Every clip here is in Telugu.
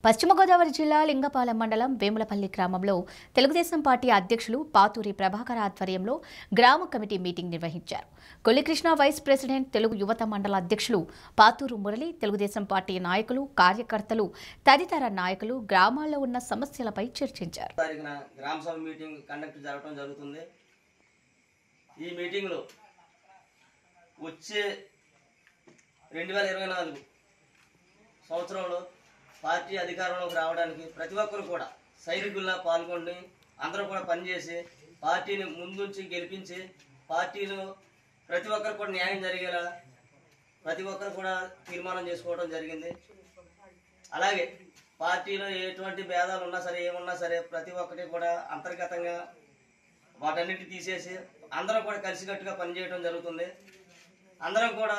పశ్చిమ గోదావరి జిల్లా లింగపాలెం మండలం వేములపల్లి గ్రామంలో తెలుగుదేశం పార్టీ అధ్యక్షులు పాతూరి ప్రభాకర్ ఆధ్వర్యంలో గ్రామ కమిటీ మీటింగ్ నిర్వహించారు కొల్లికృష్ణ వైస్ ప్రెసిడెంట్ తెలుగు యువత మండల అధ్యక్షులు పాతూరు మురళి తెలుగుదేశం పార్టీ నాయకులు కార్యకర్తలు తదితర నాయకులు గ్రామాల్లో ఉన్న సమస్యలపై చర్చించారు తారీఖున గ్రామ సభ మీటింగ్ కండక్ట్ జరగడం జరుగుతుంది ఈ మీటింగ్లో వచ్చే రెండు వేల ఇరవై నాలుగు సంవత్సరంలో పార్టీ అధికారంలోకి రావడానికి ప్రతి ఒక్కరు కూడా సైనికుల్లా పాల్గొని అందరూ కూడా పనిచేసి పార్టీని ముందుంచి గెలిపించి పార్టీలో ప్రతి ఒక్కరు కూడా న్యాయం జరిగేలా ప్రతి ఒక్కరు కూడా తీర్మానం చేసుకోవడం జరిగింది అలాగే పార్టీలో ఎటువంటి భేదాలు ఉన్నా సరే ఏమున్నా సరే ప్రతి ఒక్కటి కూడా అంతర్గతంగా వాటన్నిటి తీసేసి అందరం కూడా కలిసికట్టుగా పనిచేయడం జరుగుతుంది అందరం కూడా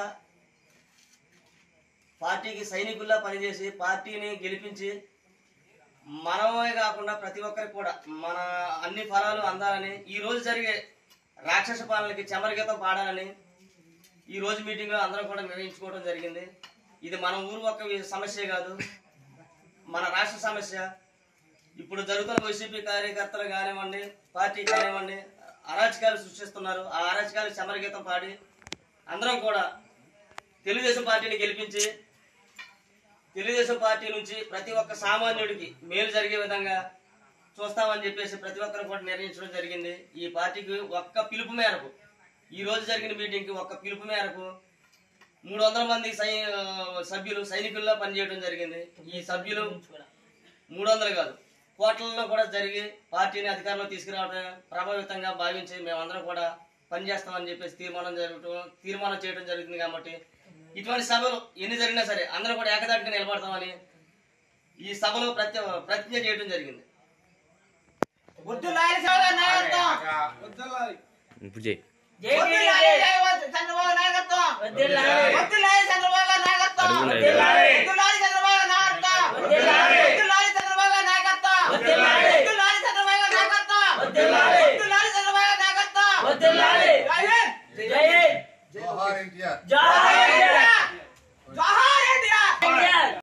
పార్టీకి సైనికుల్లా పనిచేసి పార్టీని గెలిపించి మనమే కాకుండా ప్రతి ఒక్కరికి కూడా మన అన్ని ఫలాలు అందాలని ఈ రోజు జరిగే రాక్షస పాలనకి చెమరగీతం పాడాలని ఈ రోజు మీటింగ్లో అందరం కూడా నిర్ణయించుకోవడం జరిగింది ఇది మన ఊరు ఒక్క వి- సమస్య కాదు మన రాష్ట్ర సమస్య ఇప్పుడు జరుగుతున్న వైసీపీ కార్యకర్తలు కానివ్వండి పార్టీ కానివ్వండి అరాచకాలు సృష్టిస్తున్నారు ఆ అరాచకాలు సమరగీతం పాడి అందరం కూడా తెలుగుదేశం పార్టీని గెలిపించి తెలుగుదేశం పార్టీ నుంచి ప్రతి ఒక్క సామాన్యుడికి మేలు జరిగే విధంగా చూస్తామని చెప్పేసి ప్రతి ఒక్కరు కూడా నిర్ణయించడం జరిగింది ఈ పార్టీకి ఒక్క పిలుపు మేరకు ఈ రోజు జరిగిన మీటింగ్కి ఒక్క పిలుపు మేరకు మూడు వందల మంది సై సభ్యులు సైనికుల్లో పనిచేయడం జరిగింది ఈ సభ్యులు మూడు వందలు కాదు కోట్లలో కూడా జరిగి పార్టీని అధికారంలో తీసుకురావడం ప్రభావితంగా భావించి మేమందరం కూడా పనిచేస్తామని చెప్పేసి తీర్మానం జరగటం తీర్మానం చేయడం జరుగుతుంది కాబట్టి ఇటువంటి సభలు ఎన్ని జరిగినా సరే అందరం కూడా ఏకదాటిగా నిలబడతామని ఈ సభలో ప్రతి ప్రతిజ్ఞ చేయడం జరిగింది వద్దులాలి సేవ నాయకత్వం ఇప్పుడు చేయి వద్దులాలి సేవ చంద్రబాబు నాయకత్వం వద్దులాలి చంద్రబాబు నాయకత్వం అడుగులే. వద్దులాలి చంద్రబాబు నాయకత్వం వద్దులాలి చంద్రబాబు నాయకత్వం వద్దులాలి చంద్రబాబు నాయకత్వం వద్దులాలి చంద్రబాబు నాయకత్వం జై హింద్ జోహార్ ఎన్టీఆర్ జై హింద్